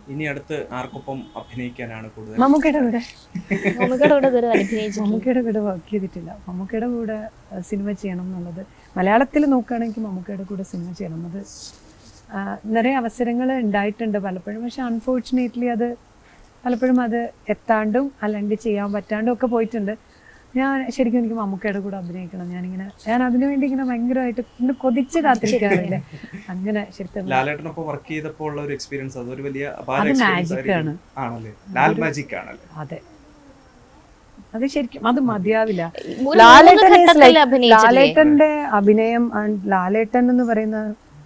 ഇനി അടുത്ത് ആർക്കൊപ്പം അഭിനയിക്കാനാണ് കൂടുതൽ മമ്മൂക്കയുടെ കൂടെ മമ്മൂക്കയുടെ കൂടെ ഇതുവരെ അഭിനയിച്ചിട്ടുണ്ട് മമ്മൂക്കയുടെ കൂടെ വർക്ക് ചെയ്തിട്ടില്ല മമ്മൂക്കയുടെ കൂടെ അഹ് സിനിമ ചെയ്യണം എന്നുള്ളത് മലയാളത്തിൽ നോക്കുകയാണെങ്കിൽ മമ്മൂക്കയുടെ കൂടെ സിനിമ ചെയ്യണം അത് ആഹ് നിറയെ അവസരങ്ങൾ ഉണ്ടായിട്ടുണ്ട് പലപ്പോഴും പക്ഷെ അൺഫോർച്ചുനേറ്റ്ലി അത് പലപ്പോഴും അത് എത്താണ്ടും അല്ലെങ്കിൽ ചെയ്യാൻ പറ്റാണ്ടും ഒക്കെ പോയിട്ടുണ്ട് ഞാൻ ശരിക്കും എനിക്ക് മമ്മൂക്കയുടെ കൂടെ അഭിനയിക്കണം ഞാനിങ്ങനെ ഞാൻ അതിനു വേണ്ടി ഇങ്ങനെ ഭയങ്കരമായിട്ട് ഇങ്ങനെ കൊതിച്ച് കാത്തിരിക്കാറില്ലേ അങ്ങനെ ശരിക്കും ലാലേട്ടനൊപ്പം വർക്ക് ചെയ്തപ്പോൾ ഉള്ള ഒരു എക്സ്പീരിയൻസ് അതൊരു വലിയ അപാര അത് എക്സ്പീരിയൻസ് magic ആണ്. ആണല്ലേ ലാൽ മാജിക് ആണല്ലേ അതെ അത് ശരിക്കും അത് മതിയാവില്ല ഒരു മൂന്ന് ലാലേട്ടൻ is ഘട്ടത്തിൽ like- അഭിനയിച്ചില്ലേ? ലാലേട്ടന്റെ അഭിനയം and ലാലേട്ടൻ എന്ന് പറയുന്ന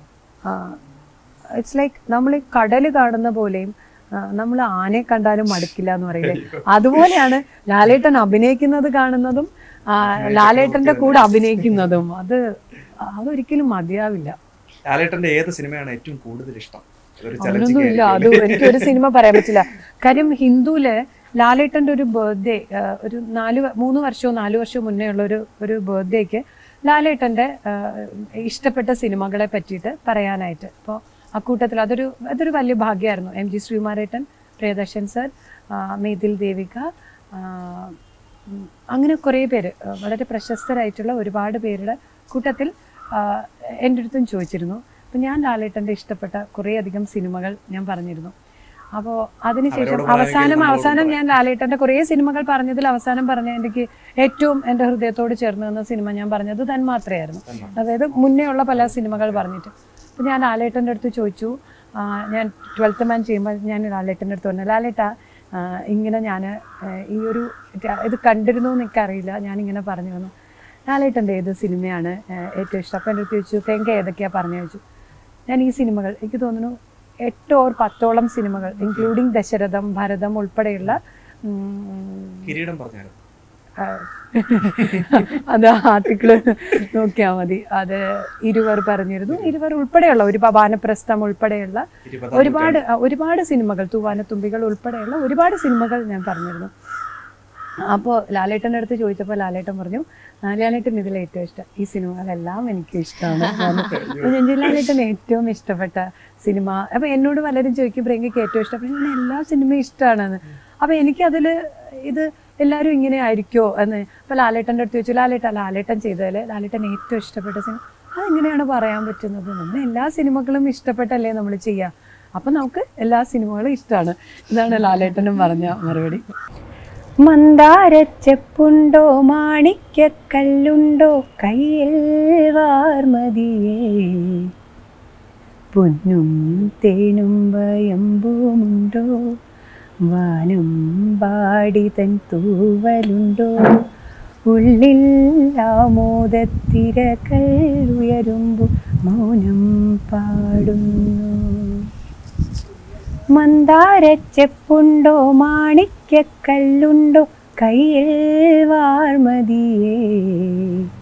ഇറ്റ്സ് ലൈക്ക് നമ്മൾ ഈ കടല് കാണുന്ന പോലെയും നമ്മൾ ആനയെ കണ്ടാലും മടുക്കില്ല എന്ന് പറയില്ലേ അതുപോലെയാണ് ലാലേട്ടൻ അഭിനയിക്കുന്നത് കാണുന്നതും ആ, ലാലേട്ടന്റെ കൂടെ അഭിനയിക്കുന്നതും അത് അതൊരിക്കലും മതിയാവില്ല ലാലേട്ടന്റെ ഏത് സിനിമയാണ് ഏറ്റവും കൂടുതൽ ഇഷ്ടം ഒരു അങ്ങനൊന്നും ഇല്ല ചലച്ചിത്ര അത് എനിക്ക് ഒരു സിനിമ പറയാൻ പറ്റില്ല കാര്യം ഹിന്ദുവില് ലാലേട്ടന്റെ ഒരു ബർത്ത്ഡേ ഒരു നാല് വ- മൂന്ന് വർഷവും നാല് വർഷവും മുന്നേ ഉള്ള ഒരു ഒരു ബർത്ത്ഡേക്ക് ലാലേട്ടന്റെ ആ, ഇഷ്ടപ്പെട്ട സിനിമകളെ പറ്റിയിട്ട് പറയാനായിട്ട് അപ്പോൾ അക്കൂട്ടത്തിൽ അതൊരു അതൊരു വലിയ ഭാഗ്യമായിരുന്നു എം ജി ശ്രീകുമാരേട്ടൻ പ്രിയദർശൻ സർ മേതിൽ ദേവിക ആ, ഉം, അങ്ങനെ കുറേ പേര് ആ, വളരെ പ്രശസ്തരായിട്ടുള്ള ഒരുപാട് പേരുടെ കൂട്ടത്തിൽ ആ, എൻ്റെ അടുത്തും ചോദിച്ചിരുന്നു അപ്പം ഞാൻ ലാലേട്ടൻ്റെ ഇഷ്ടപ്പെട്ട കുറേയധികം സിനിമകൾ ഞാൻ പറഞ്ഞിരുന്നു അപ്പോൾ അതിനുശേഷം അവരോട് പറയാനെങ്കിൽ അവസാനം നമ്മളോട് അവസാനം പറയാം. ഞാൻ ലാലേട്ടൻ്റെ കുറേ സിനിമകൾ പറഞ്ഞതിൽ അവസാനം പറഞ്ഞ എനിക്ക് ഏറ്റവും എൻ്റെ ഹൃദയത്തോട് ചേർന്ന് നിന്ന സിനിമ ഞാൻ പറഞ്ഞത് തന്മാത്രയായിരുന്നു അതായത് മുന്നേ ഉള്ള പല സിനിമകൾ പറഞ്ഞിട്ട് അപ്പോൾ ഞാൻ ലാലേട്ടൻ്റെ അടുത്ത് ചോദിച്ചു ആ, ഞാൻ ട്വൽത്ത് മാൻ ചെയ്യുമ്പോൾ ഞാൻ ലാലേട്ടൻ്റെ അടുത്ത് പറഞ്ഞു ലാലേട്ട ആ, ഇങ്ങനെ ഞാൻ ഈ ഒരു ര- ഇത് കണ്ടിരുന്നു എന്ന് എനിക്കറിയില്ല ഞാനിങ്ങനെ പറഞ്ഞു തന്നു ലാലേട്ടൻ്റെ ഏത് സിനിമയാണ് ആ, ഏറ്റവും ഇഷ്ടം അപ്പം എൻ്റെ അടുത്ത് ചോദിച്ചു തേങ്ക ഏതൊക്കെയാണ് പറഞ്ഞു ചോദിച്ചു ഞാൻ ഈ സിനിമകൾ എനിക്ക് തോന്നുന്നു എട്ടോ ഓർ പത്തോളം സിനിമകൾ ഇൻക്ലൂഡിങ് ദശരഥം ഭരതം ഉൾപ്പെടെയുള്ള ഉം, കിരീടം പറഞ്ഞായിരുന്നു ആ, അത് ആർട്ടിക്കിൾ നോക്കിയാൽ മതി അത് ഇരുവർ പറഞ്ഞിരുന്നു ഇരുവർ ഉൾപ്പെടെയുള്ള ഒരു വാനപ്രസ്ഥം ഉൾപ്പെടെയുള്ള ഇരുപതാം ഒരുപാട് ആ, ഒരുപാട് സിനിമകൾ തൂവാനത്തുമ്പികൾ ഉൾപ്പെടെയുള്ള ഒരുപാട് സിനിമകൾ ഞാൻ പറഞ്ഞിരുന്നു അപ്പോൾ ലാലേട്ടൻ്റെ അടുത്ത് ചോദിച്ചപ്പോൾ ലാലേട്ടൻ പറഞ്ഞു "ആ, ലാലേട്ടൻ ഇതിൽ ഏറ്റവും ഇഷ്ടം ഈ സിനിമകളെല്ലാം എനിക്ക് ഇഷ്ടമാണ് അപ്പോൾ ഞാൻ ചോദിച്ചു, ലാലേട്ടൻ ഏറ്റവും ഇഷ്ടപ്പെട്ട സിനിമ അപ്പോൾ എന്നോട് പലരും ചോദിക്കും പ്രിയങ്കയ്ക്ക് ഏറ്റവും ഇഷ്ടപ്പെട്ട ഞാൻ എല്ലാ സിനിമയും ഇഷ്ടമാണെന്ന് അപ്പോൾ എനിക്കതിൽ ഇത് എല്ലാവരും ഇങ്ങനെ ആയിരിക്കുമോ എന്ന് അപ്പോൾ ലാലേട്ടൻ്റെ അടുത്ത് ചോദിച്ചു ലാലേട്ട ലാലേട്ടൻ ചെയ്തതിൽ ലാലേട്ടൻ ഏറ്റവും ഇഷ്ടപ്പെട്ട സിനിമ അതെങ്ങനെയാണ് പറയാൻ പറ്റുന്നത് നമ്മൾ എല്ലാ സിനിമകളും ഇഷ്ടപ്പെട്ടല്ലേ നമ്മൾ ചെയ്യുക അപ്പം നമുക്ക് എല്ലാ സിനിമകളും ഇഷ്ടമാണ് ഇതാണ് ലാലേട്ടനും പറഞ്ഞ മറുപടി മന്ദാരച്ചെപ്പുണ്ടോ മാണിക്യക്കല്ലുണ്ടോ കയ്യിൽ വാർമതിയേ പൊന്നും തേനും വയമ്പുമുണ്ടോ വാനം പാടി തൻ തൂവലുണ്ടോ ഉള്ളിൽ ആമോദത്തിരകൾ ഉയരുമ്പോൾ മൗനം പാടുന്നു മന്ദാരച്ചെപ്പുണ്ടോ മാണിക്യക്കല്ലുണ്ടോ കയ്യിൽ വാർമതിയേ